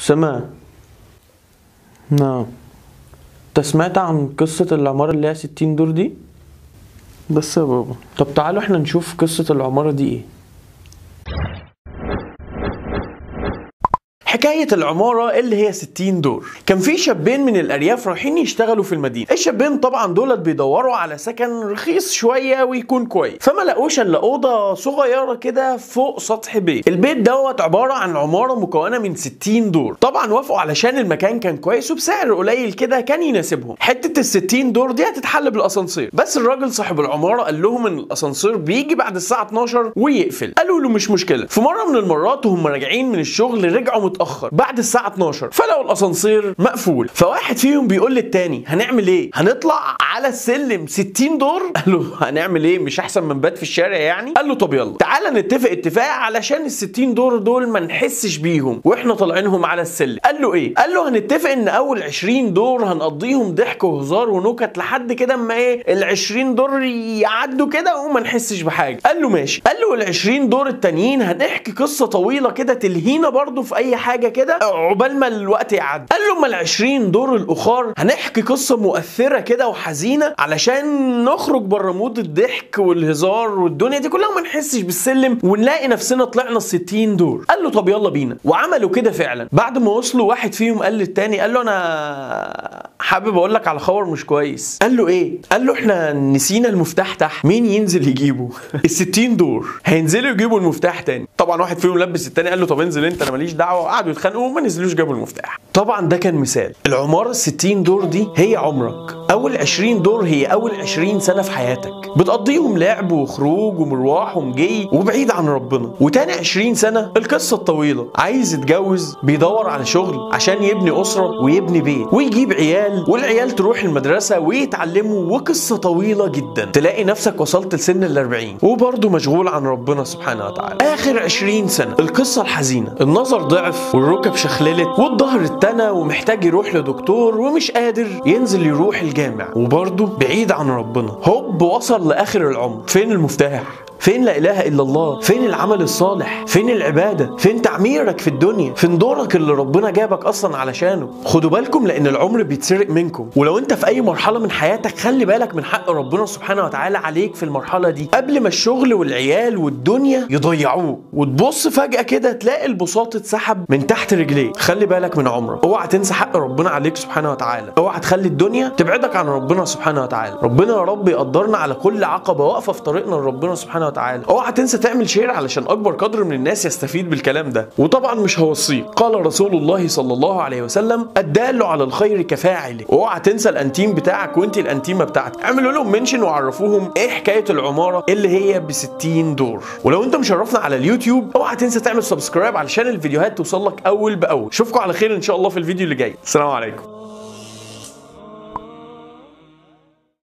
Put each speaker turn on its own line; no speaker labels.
سمع نعم انت سمعت عن قصة العمارة اللي هي 60 دور دي؟ بس يا بابا طب تعالوا احنا نشوف قصة العمارة دي ايه حكاية العمارة اللي هي 60 دور كان في شابين من الأرياف رايحين يشتغلوا في المدينة الشابين طبعا دولت بيدوروا على سكن رخيص شوية ويكون كويس فما لقوش إلا أوضة صغيرة كده فوق سطح بيت البيت دوت عبارة عن عمارة مكونة من 60 دور طبعا وافقوا علشان المكان كان كويس وبسعر قليل كده كان يناسبهم حتة ال 60 دور دي هتتحل بالأسانسير بس الراجل صاحب العمارة قال لهم إن الأسانسير بيجي بعد الساعة 12 ويقفل قالوا له مش مشكلة في مرة من المرات وهم راجعين من الشغل رجعوا متأخر بعد الساعة 12 فلقوا الأسانسير مقفول فواحد فيهم بيقول للتاني هنعمل ايه هنطلع على السلم 60 دور قال له هنعمل ايه مش احسن من بات في الشارع يعني قال له طب يلا تعالى نتفق اتفاق علشان ال 60 دور دول ما نحسش بيهم واحنا طالعينهم على السلم قال له ايه قال له هنتفق ان اول 20 دور هنقضيهم ضحك وهزار ونكت لحد كده اما ايه ال 20 دور يعدوا كده وما نحسش بحاجه قال له ماشي قال له ال 20 دور التانيين هنحكي قصه طويله كده تلهينا برضو في اي حاجه كده عقبال ما الوقت يعدي قال له اما ال 20 دور الاخر هنحكي قصه مؤثره كده وحزينه علشان نخرج بره مود الضحك والهزار والدنيا دي كلها وما نحسش بالسلم ونلاقي نفسنا طلعنا ال 60 دور قال له طب يلا بينا وعملوا كده فعلا بعد ما وصلوا واحد فيهم قال للتاني قال له انا حابب اقول لك على خبر مش كويس قال له ايه قال له احنا نسينا المفتاح تحت مين ينزل يجيبه ال 60 دور هينزلوا يجيبوا المفتاح تاني طبعا واحد فيهم لبس التاني قال له طب انزل انت انا ماليش دعوه وقعدوا يتخانقوا وما نزلوش جابوا المفتاح طبعا ده كان مثال العماره ال 60 دور دي هي عمرك اول 20 دور هي اول 20 سنه في حياتك بتقضيهم لعب وخروج ومروح ومجي وبعيد عن ربنا وتاني 20 سنه القصه الطويله عايز يتجوز بيدور على شغل عشان يبني اسره ويبني بيت ويجيب عيال والعيال تروح المدرسه ويتعلموا وقصه طويله جدا تلاقي نفسك وصلت لسن ال 40 وبرضه مشغول عن ربنا سبحانه وتعالى اخر 20 سنه القصه الحزينه النظر ضعف والركب شخللت والظهر اتنى ومحتاج يروح لدكتور ومش قادر ينزل يروح الجامع وبرضه بعيد عن ربنا هوب وصل لاخر العمر فين المفتاح فين لا اله الا الله فين العمل الصالح فين العباده فين تعميرك في الدنيا فين دورك اللي ربنا جابك اصلا علشانه خدوا بالكم لان العمر بيتسرق منكم ولو انت في اي مرحله من حياتك خلي بالك من حق ربنا سبحانه وتعالى عليك في المرحله دي قبل ما الشغل والعيال والدنيا يضيعوك وتبص فجاه كده تلاقي البساط اتسحب من تحت رجليك خلي بالك من عمرك اوعى تنسى حق ربنا عليك سبحانه وتعالى اوعى تخلي الدنيا تبعدك عن ربنا سبحانه وتعالى ربنا يا رب يقدرنا على كل عقبه واقفه في طريقنا لربنا سبحانه وتعالى اوعى تنسى تعمل شير علشان اكبر قدر من الناس يستفيد بالكلام ده وطبعا مش هوصيك قال رسول الله صلى الله عليه وسلم الدال على الخير كفاعله اوعى تنسى الانتيم بتاعك وانت الانتيمه بتاعتك اعملوا لهم منشن وعرفوهم ايه حكايه العماره اللي هي ب 60 دور ولو انت مشرفنا على اليوتيوب اوعى تنسى تعمل سبسكرايب علشان الفيديوهات توصل لك اول باول اشوفكم على خير ان شاء الله في الفيديو اللي جاي السلام عليكم